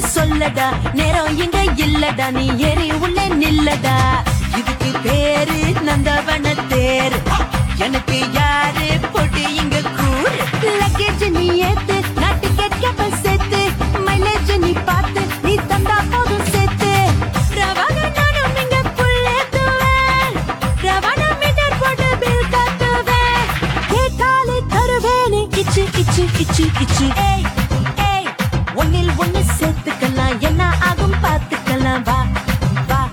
சொல்லடா நேரம் இங்க இல்லடா நீ ஏறி உள்ள நில்லடா இதுக்கு பேரு நந்தவன தேர் எனக்கு யாரு போட்டு இங்க கூறு லக்கேஜ் நீ ஏத்து நான் டிக்கெட் கப்பல் சேர்த்து மைலேஜ் நீ பார்த்து நீ தந்தா போதும் சேர்த்து ரவான நானும் இங்க புள்ளேத்துவேன் ரவான மீட்டர் போட்டு பில் கட்டுவேன் கேட்டாலே தருவேனே இச்சு இச்சு இச்சு இச்சு ஏய் ஏய் ஒன்னில் ஒன்னு சேர்த்துக்கலாம் என்ன ஆகும் பார்த்துக்கலாம் வா வா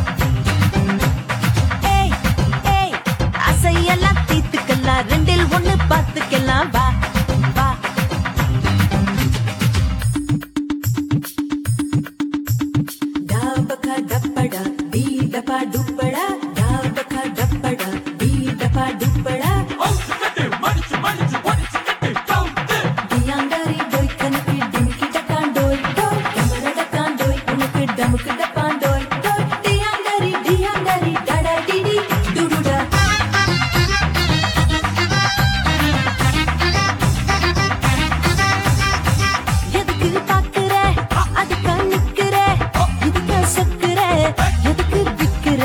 ஏய் ஏய் அசையெல்லாம் தீத்துக்கலாம் ரெண்டில் ஒன்னு பார்த்துக்கலாம் வா வா டாபகா டப்படா டீ டபா டுப்படா டாபகா டப்படா டீ டபா டுப்படா டியாங்கரி டோய் கனக்கு டிமுக்கி டக்கான் டோய் டோய் டமர டக்கான் டோய் உனக்கு டமுக்கு டப்பான் டோய் டோய் டியாங்கரி டியாங்கரி டடா டிடி டுடுடா எதுக்கு பாக்குற அதுக்கா நிக்கிற இதுக்கா சக்குற எதுக்கு விக்கிற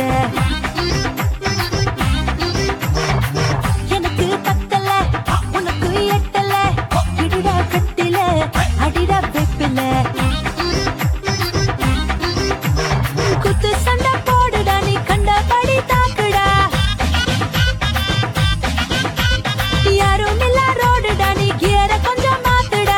எனக்கு பத்தல உனக்கு எட்டல இடிடா கட்டில அடிடா வெப்பில குத்து சண்டை போடுடா நீ கண்டபடி தாக்குடா யாரும் இல்ல ரோடுடா நீ கியர கொஞ்சம் மாத்துடா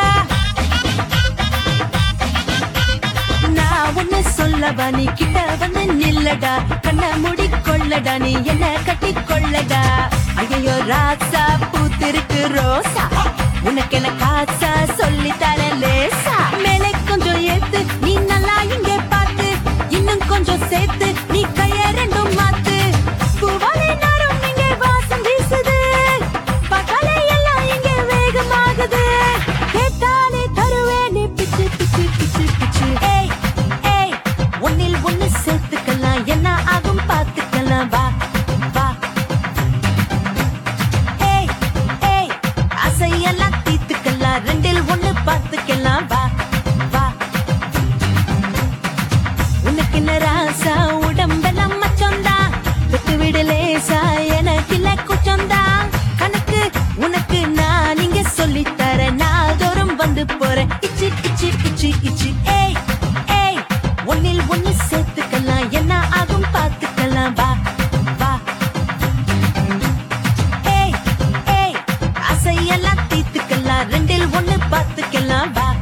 நான் ஒண்ணு சொல்லவா நீ கிட்ட வந்து நில்லடா கண்ண மூடி கொள்ளடா நீ என்ன கட்டி கொள்ளடா ஐயோ ராசா பூத்திருக்கு ரோசா உனக்கு என்ன காசா சொல்லி தர லேசா மேலே கொஞ்சம் ஏத்து நீ நல்லா இங்கே பார்த்து இன்னும் கொஞ்சம் சேர்த்து நீ கைய ரெண்டும் மாத்து பூவாலே நாரும் இங்கே வாசம் வீசுது பகலே எல்லாம் இங்கே வேகமாகுது கேட்டாலே தருவேனே பிச்சு பிச்சு பிச்சு பிச்சு ஏய் ஏய் ஒன்னில் ஒன்னு சேர்த்துக்கலாம் என்ன ஆகும் பார்த்துக்கலாம் வா வா ஏய் ஏய் அசையெல்லாம் தீத்துக்கலாம் ரெண்டில் ஒன்னு பார்த்துக்கலாம் வா வா உனக்கு என்ன ராசா உடம்பெல்லாம் மச்சந்தா விட்டு விடு லேசா எனக்கு இல்ல குச்சந்தா கணக்கு உனக்கு நான் இங்க சொல்லித் தரேன் நாள்தோறும் வந்து போறேன் இச்சு இச்சு இச்சு இச்சு ஏய் ஏய் ஒன்னில் ஒன்னு சேர்த்துக்கலாம் என்ன ஆகும் பார்த்துக்கலாம் வா வா ஏய் ஏய் அசையெல்லாம் தீத்துக்கலாம் ரெண்டில் ஒன்னு பார்த்துக்கலாம் வா